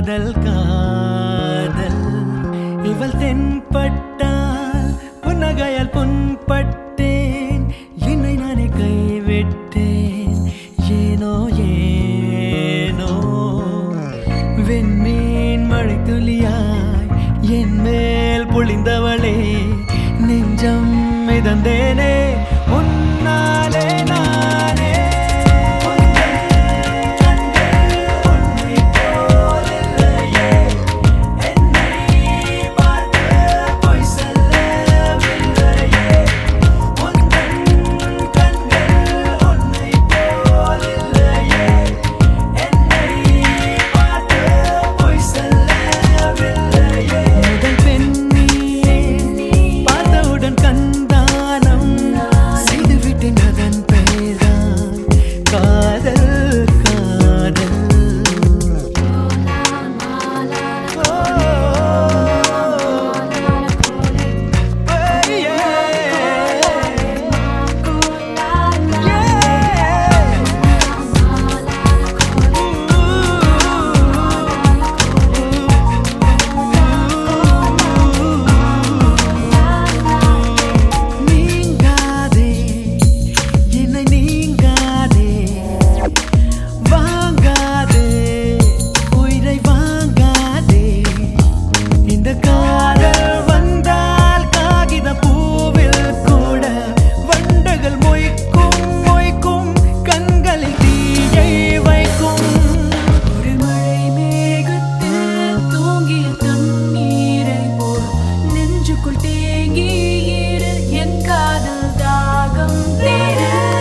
காதல் காதல் இவள் தென்பட்டால் புன்னகையால் புண்பட்டேன் என்னை நானே கைவிட்டேன் ஏனோ ஏனோ வெண்மீன் மழை துளியாய் என் மேல் பொழிந்தவளே நெஞ்சம் மிதந்தேனே உன்னாலே நானே முதல் பெண்ணியே பார்த்தவுடன் கண்தானம் செய்துவிட்டேன் அதன் பெயர்தான் காதல் காதல் நீங்காதே என்னை நீங்காதே வாங்காதே உயிரை வாங்காதே இந்த காதல் வந்தால் காகித பூவில் கூட வண்டுகள் மொய்க்கும் மொய்க்கும் கண்களில் தீயை வைக்கும் ஒரு மழை மேகத்தில் தூங்கிய தண்ணீரை போல் நெஞ்சுக்குள் தேங்கி இரு என் காதல் தாகம் தேர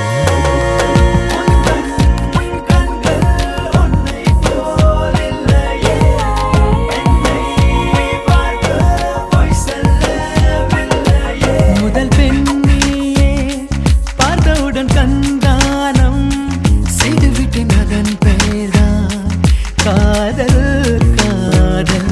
முதல் பெண்ணியே பார்த்தவுடன் கண்தானம் செய்துவிட்டேன் அதன் பெயர்தான் காதல் காதல்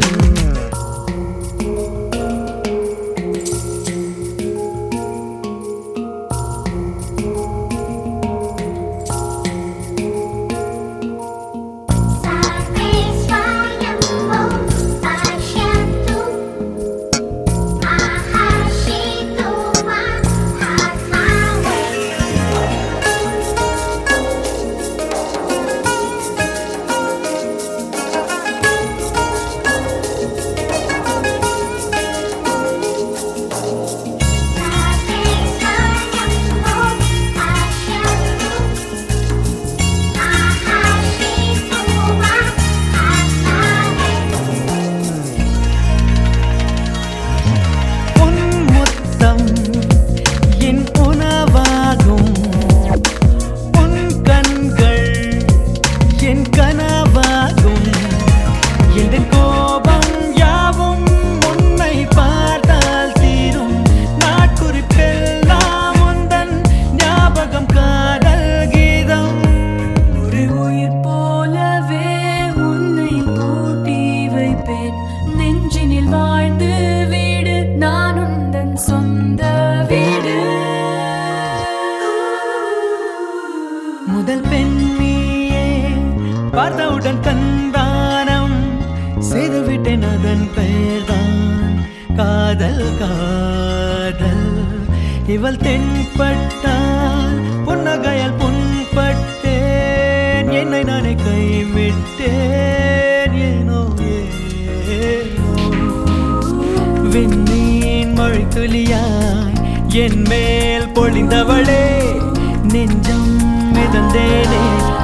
உன் முத்தம் என் உணவாகும் உன் கண்கள் என் கனவாகும் என் கோபம் யாவும் உன்னை பார்த்தால் தீரும் நாட்குறிப்பெல்லாம் உந்தன் ஞாபகம் காதல் கீதம் ஒரு உயிர் போலவே உன்னை பூட்டி வைப்பேன் நெஞ்சினில் வாழ்ந்து வீடு நான் உந்தன் சொந்த வீடு முதல் பெண்ணியே பார்த்தவுடன் கண்தானம் செய்துவிட்டேன் அதன் பெயர்தான் காதல் காதல் இவள் தென்பட்டால் புன்னகையால் புண்பட்டேன் என்னை நானே கைவிட்டேன் ஏனோ ஏனோ விண்மீன் மழை துளியாய் என் மேல் பொழிந்தவளே நெஞ்சம் மிதந்தேனே